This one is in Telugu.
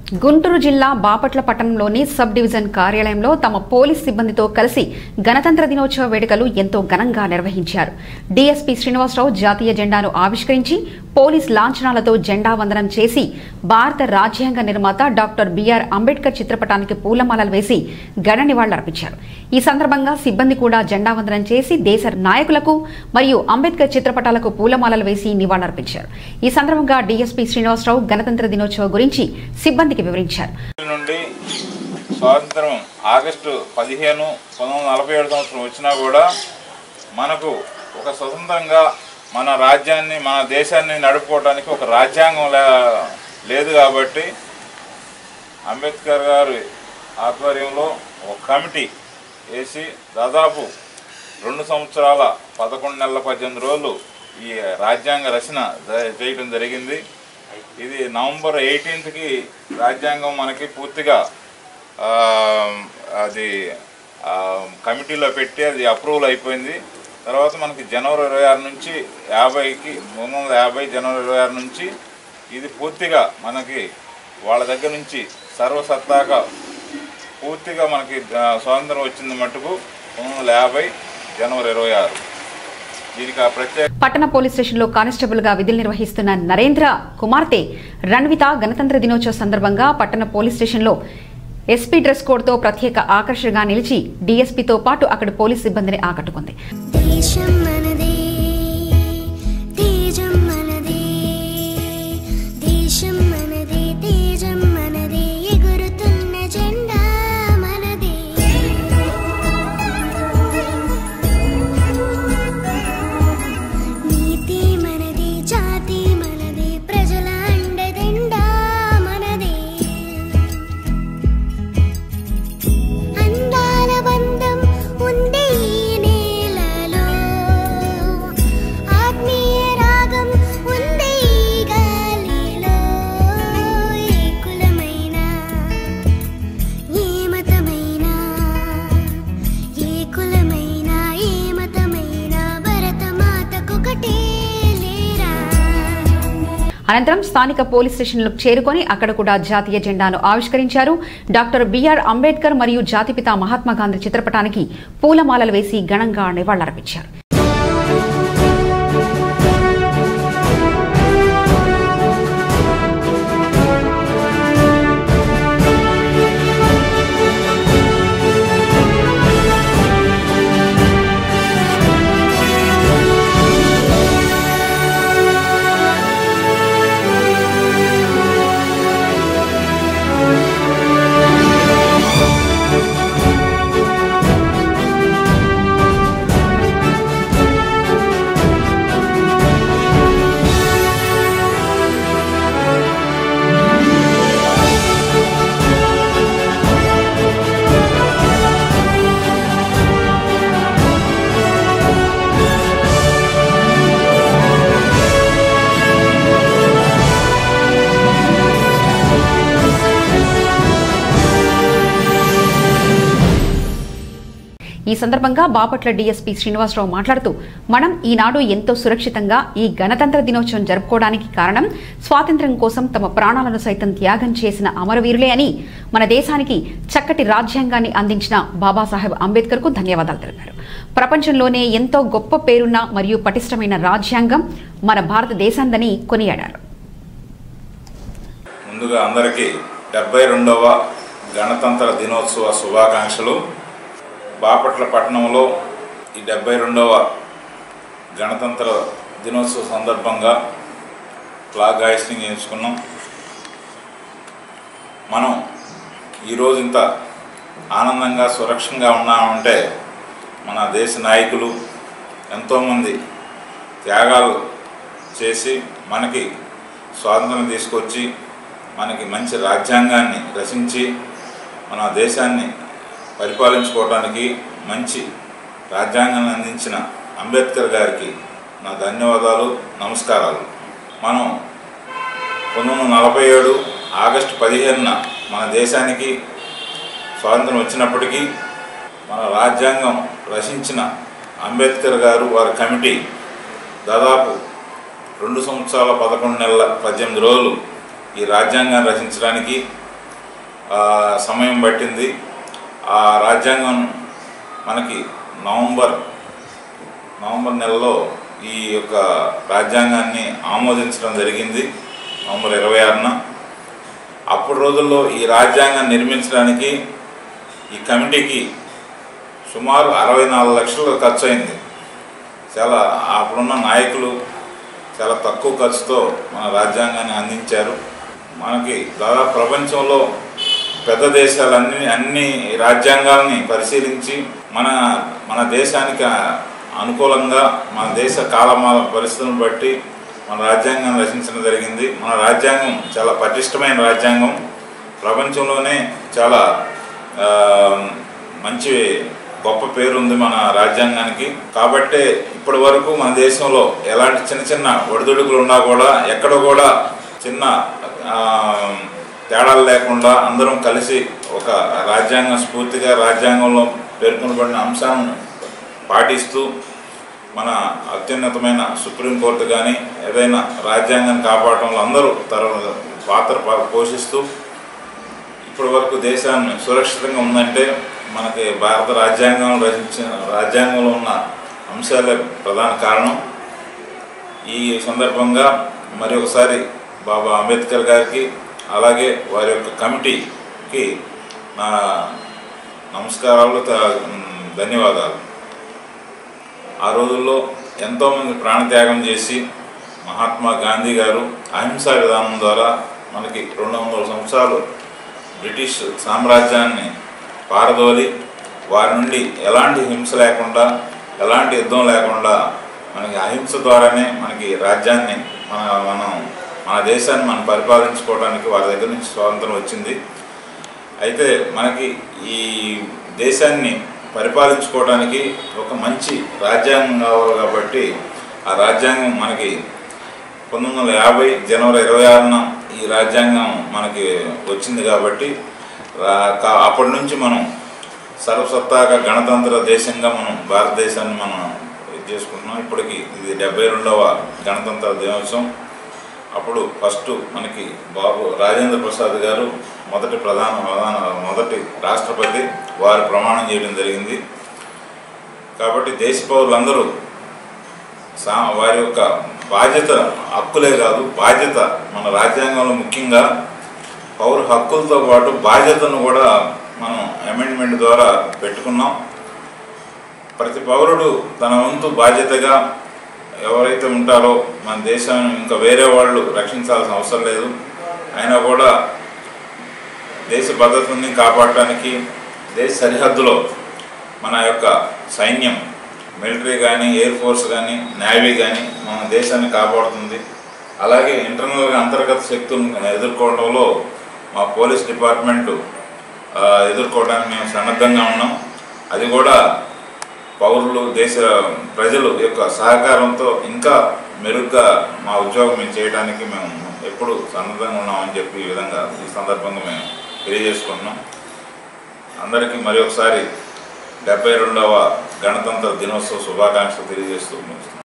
గుంటూరు జిల్లా బాపట్ల పట్టణంలోని సబ్ డివిజన్ కార్యాలయంలో తమ పోలీస్ సిబ్బందితో కలిసి గణతంత్ర దినోత్సవ వేడుకలు ఎంతో ఘనంగా నిర్వహించారు డీఎస్పీ శ్రీనివాసరావు జాతీయ జెండాను ఆవిష్కరించి పోలీస్ లాంఛనాలతో జెండా వందనం చేసి భారత రాజ్యాంగ నిర్మాత డాక్టర్ బిఆర్ అంబేద్కర్ చిత్రపటానికి పూలమాలలు వేసి ఘన నివాళులర్పించారు ఈ సందర్భంగా సిబ్బంది కూడా జెండా వందనం చేసి దేశ నాయకులకు మరియు అంబేద్కర్ చిత్రపటాలకు పూలమాలలు వేసి నివాళులర్పించారు ఈ సందర్భంగా డీఎస్పీ శ్రీనివాసరావు గణతంత్ర దినోత్సవం గురించి సిబ్బందికి వివరించారు నుండి స్వాతంత్రం ఆగస్టు పదిహేను పంతొమ్మిది వందల నలభై ఏడు సంవత్సరం వచ్చినా కూడా మనకు ఒక స్వతంత్రంగా మన రాజ్యాన్ని మన దేశాన్ని నడుపుకోవడానికి ఒక రాజ్యాంగం లే- లేదు కాబట్టి అంబేద్కర్ గారి ఆధ్వర్యంలో ఒక కమిటీ వేసి దాదాపు రెండు సంవత్సరాల పదకొండు నెలల పద్దెనిమిది రోజులు ఈ రాజ్యాంగ రచన జ- చేయడం జరిగింది ఇది నవంబర్ ఎయిటీన్త్కి రాజ్యాంగం మనకి పూర్తిగా ఆ, అది ఆ, కమిటీలో పెట్టి అది అప్రూవల్ అయిపోయింది తర్వాత మనకి జనవరి ఇరవై ఆరు నుంచి యాభైకి మూడు వందల యాభై జనవరి ఇరవై ఆరు నుంచి ఇది పూర్తిగా మనకి వాళ్ళ దగ్గర నుంచి సర్వసత్తాక పూర్తిగా మనకి ఆ, స్వాతంత్రం వచ్చింది మట్టుకు పంతొమ్మిది వందల యాభై జనవరి ఇరవై ఆరు దీనికి ఆ ప్రత్యేక పట్టణ పోలీస్ స్టేషన్లో కానిస్టేబుల్ గా విధులు నిర్వహిస్తున్న నరేంద్ర కుమార్తె రణ్విత గణతంత్ర దినోత్సవ సందర్భంగా పట్టణ పోలీస్ స్టేషన్లో ఎస్పీ డ్రెస్ కోడ్తో ప్రత్యేక ఆకర్షణగా నిలిచి డీఎస్పీతో పాటు అక్కడి పోలీస్ సిబ్బందిని ఆకట్టుకుంది దేశం మనదే తేజం మనదే దేశం మనదే తేజం మనదే ఎగురుతున్న జెండా మనదే నీతి మనదే జాతి మనదే ప్రజల అండదండ మనదే అందాల బంధం ఉంది ఈ నేలలో ఆత్మీయ రాగం ఉంది ఈ గాలిలో ఏ కులమైనా ఏ మతమైనా ఏ కులమైనా ఏ మతమైనా భరతమాతకొకటే లేరా అనంతరం స్థానిక పోలీస్ స్టేషన్లకు చేరుకొని అక్కడ కూడా జాతీయ జెండాను ఆవిష్కరించారు డాక్టర్ బిఆర్ అంబేద్కర్ మరియు జాతిపిత మహాత్మా గాంధీ చిత్రపటానికి పూలమాలలు వేసి ఘనంగా నివాళులర్పించారు ఈ సందర్భంగా బాపట్ల డీఎస్పీ శ్రీనివాసరావు మాట్లాడుతూ మనం ఈనాడు ఎంతో సురక్షితంగా ఈ గణతంత్ర దినోత్సవం జరుపుకోవడానికి కారణం స్వాతంత్ర్యం కోసం తమ ప్రాణాలను సైతం త్యాగం చేసిన అమరవీరులే అని మన దేశానికి చక్కటి రాజ్యాంగాన్ని అందించిన బాబాసాహెబ్ అంబేద్కర్కు ధన్యవాదాలు తెలిపారు ప్రపంచంలోనే ఎంతో గొప్ప పేరున్న మరియు పటిష్టమైన రాజ్యాంగం మన భారతదేశాందని కొనియాడారు ముందుగా అందరికీ డెబ్బై రెండవ గణతంత్ర దినోత్సవ శుభాకాంక్షలు బాపట్ల పట్టణంలో ఈ డెబ్బై రెండవ గణతంత్ర దినోత్సవ సందర్భంగా ఫ్లాగ్ హాయిస్టింగ్ చేయించుకున్నాం మనం ఈరోజు ఇంత ఆనందంగా సురక్షంగా ఉన్నామంటే మన దేశ నాయకులు ఎంతోమంది త్యాగాలు చేసి మనకి స్వాతంత్రం తీసుకొచ్చి మనకి మంచి రాజ్యాంగాన్ని రచించి మన దేశాన్ని పరిపాలించుకోవడానికి మంచి రాజ్యాంగాన్ని అందించిన అంబేద్కర్ గారికి నా ధన్యవాదాలు నమస్కారాలు మనం పంతొమ్మిది వందల నలభై ఏడు ఆగస్టు పదిహేనున మన దేశానికి స్వాతంత్రం వచ్చినప్పటికీ మన రాజ్యాంగం రచించిన అంబేద్కర్ గారు వారి కమిటీ దాదాపు రెండు సంవత్సరాల పదకొండు నెలల పద్దెనిమిది రోజులు ఈ రాజ్యాంగాన్ని రచించడానికి ఆ, సమయం పట్టింది ఆ రాజ్యాంగం మనకి నవంబర్ నవంబర్ నెలలో ఈ యొక్క రాజ్యాంగాన్ని ఆమోదించడం జరిగింది నవంబర్ ఇరవై ఆరున అప్పటి రోజుల్లో ఈ రాజ్యాంగాన్ని నిర్మించడానికి ఈ కమిటీకి సుమారు అరవై నాలుగు లక్షలు ఖర్చు అయింది చాలా అప్పుడున్న నాయకులు చాలా తక్కువ ఖర్చుతో మన రాజ్యాంగాన్ని అందించారు మనకి దాదాపు ప్రపంచంలో పెద్ద దేశాలన్నీ అన్ని రాజ్యాంగాల్ని పరిశీలించి మన మన దేశానికి అనుకూలంగా మన దేశ కాలమాల పరిస్థితులను బట్టి మన రాజ్యాంగం రచించడం జరిగింది మన రాజ్యాంగం చాలా పటిష్టమైన రాజ్యాంగం ప్రపంచంలోనే చాలా ఆ, మంచి గొప్ప పేరు ఉంది మన రాజ్యాంగానికి కాబట్టే ఇప్పటి వరకు మన దేశంలో ఎలాంటి చిన్న చిన్న ఒడిదుడుకులు ఉన్నా కూడా ఎక్కడ కూడా చిన్న ఆ, తేడాలు లేకుండా అందరం కలిసి ఒక రాజ్యాంగ స్ఫూర్తిగా రాజ్యాంగంలో పేర్కొనబడిన అంశాలను పాటిస్తూ మన అత్యున్నతమైన సుప్రీంకోర్టు కానీ ఏదైనా రాజ్యాంగాన్ని కాపాడటంలో అందరూ తర పాత్ర పా- పోషిస్తూ ఇప్పటి వరకు దేశాన్ని సురక్షితంగా ఉందంటే మనకి భారత రాజ్యాంగం రచించిన రాజ్యాంగంలో ఉన్న అంశాలే ప్రధాన కారణం ఈ సందర్భంగా మరి ఒకసారి బాబా అంబేద్కర్ గారికి అలాగే వారి యొక్క కమిటీకి నా నమస్కారాలు త- ధన్యవాదాలు ఆ రోజుల్లో ఎంతోమంది ప్రాణత్యాగం చేసి మహాత్మా గాంధీ గారు అహింసా విధానం ద్వారా మనకి రెండు వందల సంవత్సరాలు బ్రిటిష్ సామ్రాజ్యాన్ని పారదోలి వారి నుండి ఎలాంటి హింస లేకుండా ఎలాంటి యుద్ధం లేకుండా మనకి అహింస ద్వారానే మనకి రాజ్యాన్ని మన మనం మన దేశాన్ని మనం పరిపాలించుకోవడానికి వారి దగ్గర నుంచి స్వాతంత్రం వచ్చింది అయితే మనకి ఈ దేశాన్ని పరిపాలించుకోవడానికి ఒక మంచి రాజ్యాంగం కావాలి కాబట్టి ఆ రాజ్యాంగం మనకి పంతొమ్మిది వందల యాభై జనవరి ఇరవై ఆరున ఈ రాజ్యాంగం మనకి వచ్చింది కాబట్టి రా- కా- అప్పటి నుంచి మనం సర్వసత్తాక గణతంత్ర దేశంగా మనం భారతదేశాన్ని మనం ఇది చేసుకుంటున్నాం ఇప్పటికి ఇది డెబ్బై రెండవ గణతంత్ర దినోత్సవం అప్పుడు ఫస్ట్ మనకి బాబు రాజేంద్ర ప్రసాద్ గారు మొదటి ప్రధాన ప్రధాన మొదటి రాష్ట్రపతి వారు ప్రమాణం చేయడం జరిగింది కాబట్టి దేశ పౌరులందరూ సా వారి యొక్క బాధ్యత హక్కులే కాదు బాధ్యత మన రాజ్యాంగంలో ముఖ్యంగా పౌర హక్కులతో పాటు బాధ్యతను కూడా మనం అమెండ్మెంట్ ద్వారా పెట్టుకున్నాం ప్రతి పౌరుడు తన వంతు బాధ్యతగా ఎవరైతే ఉంటారో మన దేశాన్ని ఇంకా వేరే వాళ్ళు రక్షించాల్సిన అవసరం లేదు అయినా కూడా దేశ భద్రతని కాపాడటానికి దేశ సరిహద్దులో మన యొక్క సైన్యం మిలిటరీ కానీ ఎయిర్ ఫోర్స్ కానీ నేవీ కానీ మన దేశాన్ని కాపాడుతుంది అలాగే ఇంటర్నల్గా అంతర్గత శక్తులను ఎదుర్కోవడంలో మా పోలీస్ డిపార్ట్మెంటు ఆ, ఎదుర్కోవడానికి మేము సన్నద్ధంగా ఉన్నాం అది కూడా పౌరులు దేశ ప్రజలు యొక్క సహకారంతో ఇంకా మెరుగ్గా మా ఉద్యోగం మేము చేయడానికి మేము ఎప్పుడు సన్నద్ధంగా ఉన్నామని చెప్పి ఈ విధంగా ఈ సందర్భంగా మేము తెలియజేసుకుంటున్నాం అందరికీ మరి ఒకసారి డెబ్బై రెండవ గణతంత్ర దినోత్సవ శుభాకాంక్షలు తెలియజేస్తూ ముగిస్తున్నాం